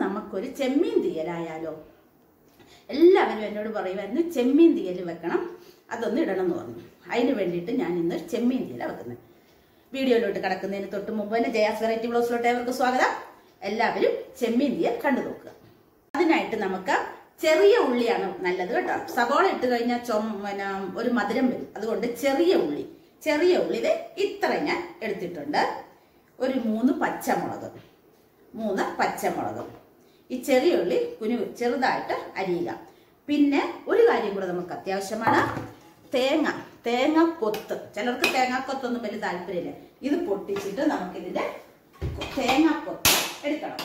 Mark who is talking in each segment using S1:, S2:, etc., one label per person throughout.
S1: നമുക്കൊരു ചെമ്മീൻ തീയലായാലോ എല്ലാവരും എന്നോട് പറയുമായിരുന്നു ചെമ്മീൻ തീയൽ വെക്കണം അതൊന്ന് ഇടണം എന്ന് പറഞ്ഞു അതിന് വേണ്ടിയിട്ട് ഞാൻ ഇന്ന് ചെമ്മീൻ തീയല വെക്കുന്നത് വീഡിയോയിലോട്ട് കിടക്കുന്നതിന് തൊട്ട് മുമ്പ് തന്നെ ജയാസ് വെറൈറ്റി ബ്ലോസിലോട്ട് അവർക്ക് സ്വാഗതം എല്ലാവരും ചെമ്മീൻ തീയൽ കണ്ടു നോക്കുക അതിനായിട്ട് നമുക്ക് ചെറിയ ഉള്ളിയാണ് നല്ലത് കേട്ടോ സവോള ഇട്ട് കഴിഞ്ഞാൽ ചൊം പിന്നെ ഒരു മധുരം വരും അതുകൊണ്ട് ചെറിയ ഉള്ളി ചെറിയ ഉള്ളി ഇത് ഇത്ര ഞാൻ എടുത്തിട്ടുണ്ട് ഒരു മൂന്ന് പച്ചമുളക് മൂന്ന് പച്ചമുളക് ഈ ചെറിയ ഉള്ളി കുനു ചെറുതായിട്ട് അരിയുക പിന്നെ ഒരു കാര്യം കൂടെ നമുക്ക് അത്യാവശ്യമാണ് തേങ്ങ തേങ്ങ കൊത്ത് ചിലർക്ക് തേങ്ങ കൊത്തൊന്നും വലിയ താല്പര്യമില്ല ഇത് പൊട്ടിച്ചിട്ട് നമുക്കിതിന്റെ തേങ്ങ കൊത്ത് എടുക്കണം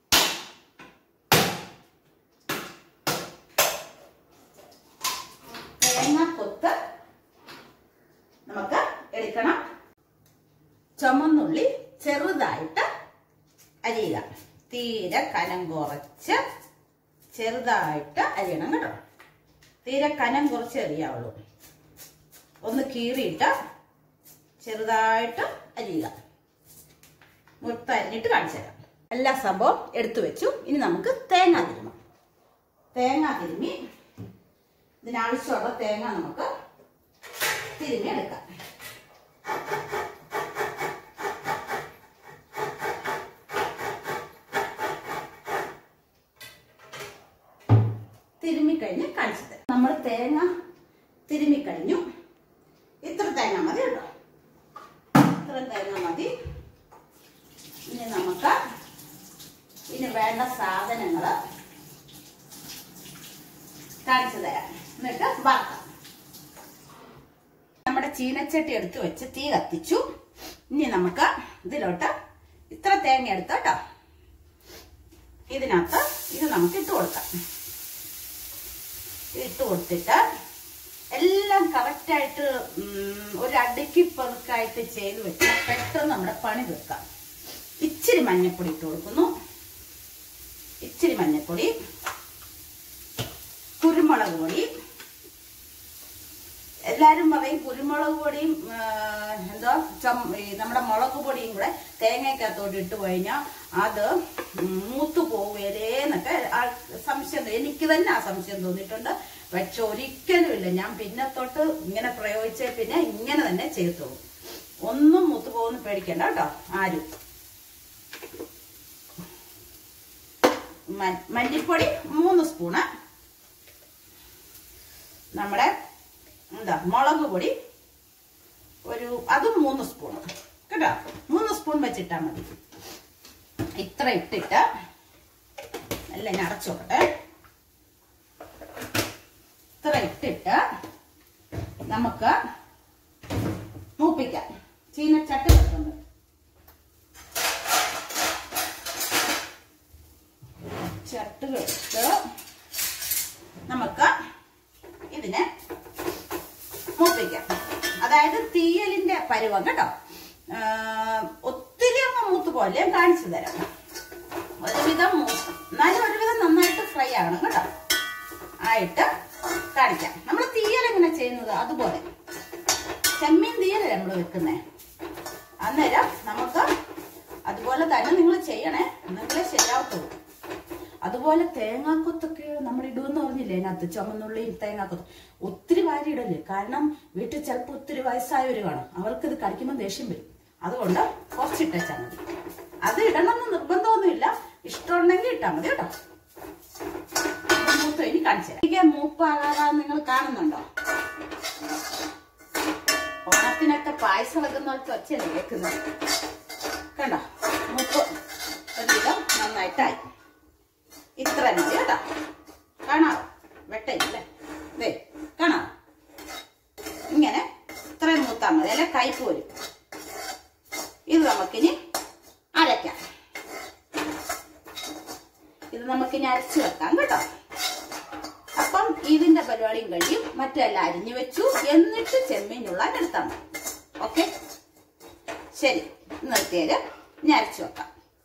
S1: തേങ്ങ കൊത്ത് നമുക്ക് എടുക്കണം ചുമന്നുള്ളി ചെറുതായിട്ട് അരിയുക തീരെ കനം കുറച്ച് ചെറുതായിട്ട് അരിയണം കേട്ടോ തീരെ കനം കുറച്ച് അരിയാവുള്ളൂ ഒന്ന് കീറിയിട്ട് ചെറുതായിട്ട് അരിയുക മൊത്തം അരിഞ്ഞിട്ട് കാണിച്ചു തരാം എല്ലാ സംഭവം എടുത്തു വെച്ചു ഇനി നമുക്ക് തേങ്ങ തിരുമണം തേങ്ങ തിരുമ്മി ഇതിനാവശ്യമുള്ള തേങ്ങ നമുക്ക് തിരുമ്മി എടുക്കാം തിരുമ്മിക്കഴിഞ്ഞ് കാണിച്ചു തരാം നമ്മൾ തേങ്ങ തിരുമ്മിക്കഴിഞ്ഞു ഇത്ര തേങ്ങ മതി കേട്ടോ ഇത്ര തേങ്ങ മതി ഇനി നമുക്ക് ഇനി വേണ്ട സാധനങ്ങൾ കാണിച്ചു തരാം എന്നിട്ട് വറക്കാം നമ്മുടെ ചീനച്ചട്ടി എടുത്ത് വെച്ച് തീ കത്തിച്ചു ഇനി നമുക്ക് ഇതിലോട്ട് ഇത്ര തേങ്ങ എടുത്ത് കേട്ടോ ഇതിനകത്ത് ഇത് നമുക്ക് ഇട്ട് കൊടുക്കാം ഇട്ട് കൊടുത്തിട്ട് എല്ലാം കറക്റ്റായിട്ട് ഒരു അടുക്കി പെറുക്കായിട്ട് ചെയ്ത് വെച്ചാൽ പെട്ടെന്ന് നമ്മുടെ പണി തീർക്കാം ഇച്ചിരി മഞ്ഞപ്പൊടി ഇട്ട് കൊടുക്കുന്നു ഇച്ചിരി മഞ്ഞപ്പൊടി കുരുമുളക് പൊടി എല്ലാരും പറയും കുരുമുളക് പൊടിയും ആ, എന്തോ ചം ഈ നമ്മുടെ മുളക് പൊടിയും കൂടെ തേങ്ങയ്ക്കകത്തോട്ട് ഇട്ട് കഴിഞ്ഞാൽ അത് മൂത്തു പോവുകയേന്നൊക്കെ ആ സംശയം തോന്നി. എനിക്ക് തന്നെ ആ സംശയം തോന്നിയിട്ടുണ്ട് പക്ഷെ ഒരിക്കലും ഇല്ല ഞാൻ പിന്നെ തൊട്ട് ഇങ്ങനെ പ്രയോഗിച്ച പിന്നെ ഇങ്ങനെ തന്നെ ചെയ്തോളൂ ഒന്നും മൂത്തു പോകുന്ന പേടിക്കണ്ട കേട്ടോ ആരും മ- മല്ലിപ്പൊടി മൂന്ന് സ്പൂണ് നമ്മുടെ എന്താ മുളക് പൊടി ഒരു അതും മൂന്ന് സ്പൂൺ കേട്ടോ മൂന്ന് സ്പൂൺ വെച്ചിട്ടാ മതി ഇത്ര ഇട്ടിട്ട് എല്ലാം ഞാൻ അടച്ചോട്ടെ ഇത്ര ഇട്ടിട്ട് നമുക്ക് മൂപ്പിക്കാം ചീനച്ചട്ടി വെക്കുന്നത് ചട്ടുകെട്ട് നമുക്ക് ഇതിനെ മൂപ്പിക്കാം അതായത് തീയലിന്റെ പരുവം കേട്ടോ ആ, ഒത്തിരി അങ്ങ് മൂത്ത് പോലെ ഞാൻ കാണിച്ചു തരാം ഒരുവിധം മൂ- എന്നാലും ഒരുവിധം നന്നായിട്ട് ഫ്രൈ ആകണം കേട്ടോ ആയിട്ട് കാണിക്കാം നമ്മൾ തീയൽ എങ്ങനെ ചെയ്യുന്നത് അതുപോലെ ചെമ്മീൻ തീയലല്ലേ നമ്മൾ വെക്കുന്നേ അന്നേരം നമുക്ക് അതുപോലെ തന്നെ നിങ്ങൾ ചെയ്യണേ എന്നെങ്കിലേ ശരിയാവത്തുള്ളൂ അതുപോലെ തേങ്ങാക്കൊത്തൊക്കെ നമ്മൾ ഇടുമെന്ന് പറഞ്ഞില്ലേ അതിനകത്ത് ചുമന്നുള്ളിയും തേങ്ങാക്കൊത്ത് ഒത്തിരി വാരി ഇടല്ലേ കാരണം വീട്ടിൽ ചിലപ്പോൾ ഒത്തിരി വയസ്സായവർ കാണും അവർക്ക് ഇത് കടിക്കുമ്പോൾ ദേഷ്യം വരും അതുകൊണ്ട് കുറച്ചിട്ടാൽ മതി അത് ഇടണമെന്ന് നിർബന്ധമൊന്നുമില്ല ഇഷ്ടമുണ്ടെങ്കിൽ ഇട്ടാൽ മതി കേട്ടോ ഇത് മൂത്ത് ഇനി കാണിച്ചു തരാം. എനിക്ക് മൂപ്പാകാതെ നിങ്ങൾ കാണുന്നുണ്ടോ ഓണത്തിനൊക്കെ പായസം വെക്കുന്ന പോലത്തെ ഒച്ചയല്ലേ കേൾക്കുന്നത് കണ്ടോ മൂപ്പ് ഒരുവിധം നന്നായിട്ടായി ഇത്ര മതി കേട്ടോ കാണാവോ വെട്ടയില്ലേ ദേ കാണാവോ ഇങ്ങനെ ഇത്രയും മൂത്താൽ മതി അല്ലെ കയ്പ് വരും ഇത് നമുക്കിനി അരയ്ക്കാം ഇത് നമുക്കിനി അരച്ചു വെക്കാം കേട്ടോ അപ്പം ഇതിന്റെ പരിപാടിയും കഴിയും മറ്റെല്ലാം അരിഞ്ഞു വെച്ചു എന്നിട്ട് ചെമ്മീനുള്ള എടുത്താൽ മതി ഓക്കെ ശരി നിർത്തിയാല് ഇനി അരച്ചു വെക്കാം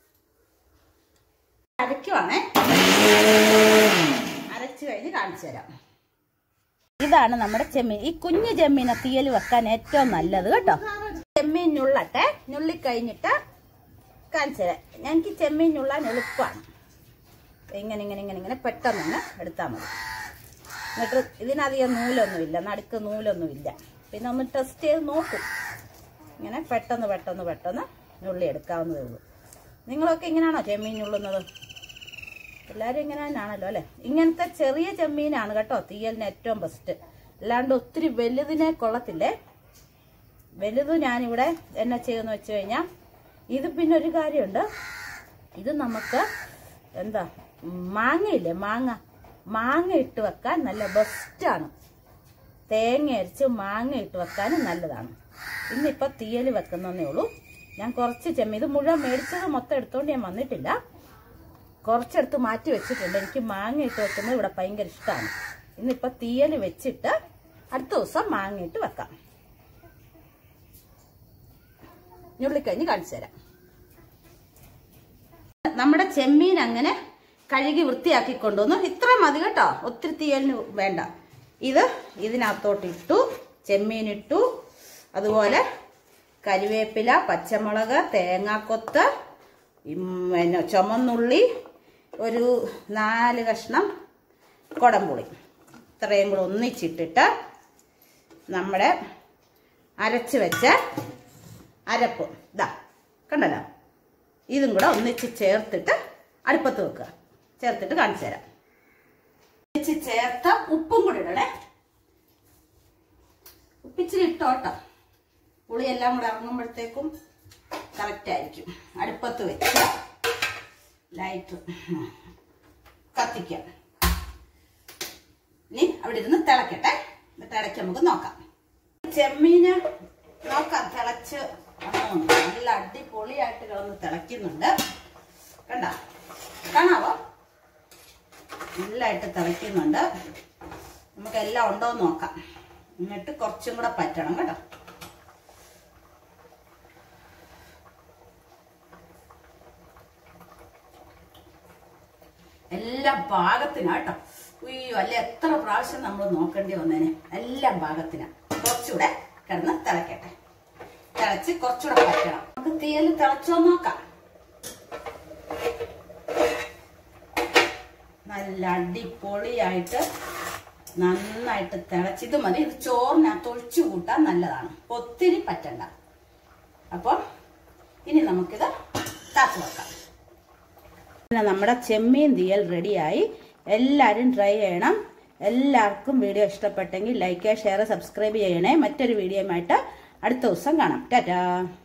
S1: അരയ്ക്കുവാണേ അരച്ചു കഴിഞ്ഞ് കാണിച്ചു തരാം ഇതാണ് നമ്മുടെ ചെമ്മീൻ ഈ കുഞ്ഞു ചെമ്മീനെ തീയൽ വെക്കാൻ ഏറ്റവും നല്ലത് കേട്ടോ ചെമ്മീൻ ഞുള്ളട്ടെ ഞുള്ളി കഴിഞ്ഞിട്ട് കാണിച്ചു തരാം ഞങ്ങൾക്ക് ചെമ്മീൻ ഞുള്ളാൻ എളുപ്പമാണ് ഇങ്ങനെ ഇങ്ങനെ ഇങ്ങനെ ഇങ്ങനെ പെട്ടെന്ന് തന്നെ എടുത്താൽ മതി എന്നിട്ട് ഇതിനധികം നൂലൊന്നുമില്ല നടുക്ക് നൂലൊന്നുമില്ല പിന്നെ ഒന്ന് ടെസ്റ്റ് ചെയ്ത് നോക്കും ഇങ്ങനെ പെട്ടെന്ന് പെട്ടെന്ന് പെട്ടെന്ന് ഞുള്ളി എടുക്കാവുന്നതേ ഉള്ളൂ നിങ്ങളൊക്കെ ഇങ്ങനെയാണോ ചെമ്മീൻ ഞുള്ളുന്നത് എല്ലാവരും ഇങ്ങനെ തന്നെയാണല്ലോ അല്ലെ ഇങ്ങനത്തെ ചെറിയ ചെമ്മീനാണ് കേട്ടോ തീയലിന് ഏറ്റവും ബെസ്റ്റ് അല്ലാണ്ട് ഒത്തിരി വലുതിനെ കൊള്ളത്തില്ലേ വലുത് ഞാനിവിടെ എന്നെ ചെയ്യുന്ന വെച്ച് കഴിഞ്ഞാൽ ഇത് പിന്നെ ഒരു കാര്യമുണ്ട് ഇത് നമുക്ക് എന്താ മാങ്ങയില്ലേ മാങ്ങ മാങ്ങ ഇട്ട് വെക്കാൻ നല്ല ബെസ്റ്റാണ് തേങ്ങ അരച്ച് മാങ്ങ ഇട്ട് വെക്കാനും നല്ലതാണ് ഇന്നിപ്പോൾ തീയൽ വെക്കുന്നതേ ഉള്ളൂ ഞാൻ കുറച്ച് ചെമ്മീൻ ഇത് മുഴുവൻ മേടിച്ചത് മൊത്തം എടുത്തോണ്ട് ഞാൻ വന്നിട്ടില്ല കുറച്ചെടുത്ത് മാറ്റി വെച്ചിട്ടുണ്ട് എനിക്ക് മാങ്ങ ഇട്ട് വെക്കുന്നത് ഇവിടെ ഭയങ്കര ഇഷ്ടമാണ് ഇന്നിപ്പോൾ തീയൽ വെച്ചിട്ട് അടുത്ത ദിവസം മാങ്ങ ഇട്ട് വെക്കാം ഞുള്ളിക്കഴിഞ്ഞ് കാണിച്ചു തരാം നമ്മുടെ ചെമ്മീൻ അങ്ങനെ കഴുകി വൃത്തിയാക്കി കൊണ്ടുവന്നു ഇത്ര മതി കേട്ടോ ഒത്തിരി തീയലിന് വേണ്ട ഇത് ഇതിനകത്തോട്ട് ഇട്ടു ചെമ്മീൻ ഇട്ടു അതുപോലെ കരിവേപ്പില പച്ചമുളക് തേങ്ങാക്കൊത്ത് ഉം, പിന്നെ ചുമന്നുള്ളി ഒരു നാല് കഷ്ണം കുടംപുളി ഇത്രയും കൂടെ ഒന്നിച്ചിട്ടിട്ട് നമ്മുടെ അരച്ച് വെച്ച അരപ്പ് ഇതാ കണ്ടല്ലോ ഇതും കൂടെ ഒന്നിച്ച് ചേർത്തിട്ട് അടുപ്പത്ത് വെക്കുക ചേർത്തിട്ട് കാണിച്ചു തരാം ഒന്നിച്ച് ചേർത്ത ഉപ്പും കൂടി ഇടണേ ഉപ്പിച്ചിരി ഇട്ടോട്ടോ പുളിയെല്ലാം കൂടെ ഇറങ്ങുമ്പോഴത്തേക്കും കറക്റ്റ് ആയിരിക്കും അടുപ്പത്ത് വെച്ച് ലൈറ്റ് കത്തിക്കാം ഇനി അവിടെ ഇരുന്ന് തിളക്കട്ടെ എന്നിട്ട് ഇടയ്ക്ക് നമുക്ക് നോക്കാം ചെമ്മീന് നോക്കാം തിളച്ച് വന്നു. നല്ല അടിപൊളിയായിട്ട് കിടന്ന് തിളയ്ക്കുന്നുണ്ട് കണ്ട കാണാവോ നല്ലതായിട്ട് തിളയ്ക്കുന്നുണ്ട് നമുക്ക് എല്ലാം ഉണ്ടോ എന്ന് നോക്കാം എന്നിട്ട് കുറച്ചും കൂടെ പറ്റണം കേട്ടോ എല്ലാം പാകത്തിനാ കേട്ടോ ഉയ്യോ അല്ലെ എത്ര പ്രാവശ്യം നമ്മൾ നോക്കേണ്ടി വന്നേനെ എല്ലാം പാകത്തിനാ കുറച്ചുകൂടെ കിടന്ന് തിളക്കട്ടെ തിളച്ച് കുറച്ചുകൂടെ പറ്റണം നമുക്ക് തീയൽ തിളച്ചോ നോക്കാം നല്ല അടിപൊളിയായിട്ട് നന്നായിട്ട് തിളച്ച് ഇത് മതി ഇത് ചോറിനകത്ത് ഒഴിച്ചു കൂട്ടാൻ നല്ലതാണ് ഒത്തിരി പറ്റണ്ട അപ്പം ഇനി നമുക്കിത് താത്ത് വെക്കാം പിന്നെ നമ്മുടെ ചെമ്മീൻ തീയൽ റെഡിയായി എല്ലാവരും ട്രൈ ചെയ്യണം എല്ലാവർക്കും വീഡിയോ ഇഷ്ടപ്പെട്ടെങ്കിൽ ലൈക്ക് ഷെയർ സബ്സ്ക്രൈബ് ചെയ്യണേ മറ്റൊരു വീഡിയോയുമായിട്ട് അടുത്ത ദിവസം കാണാം ടാറ്റാ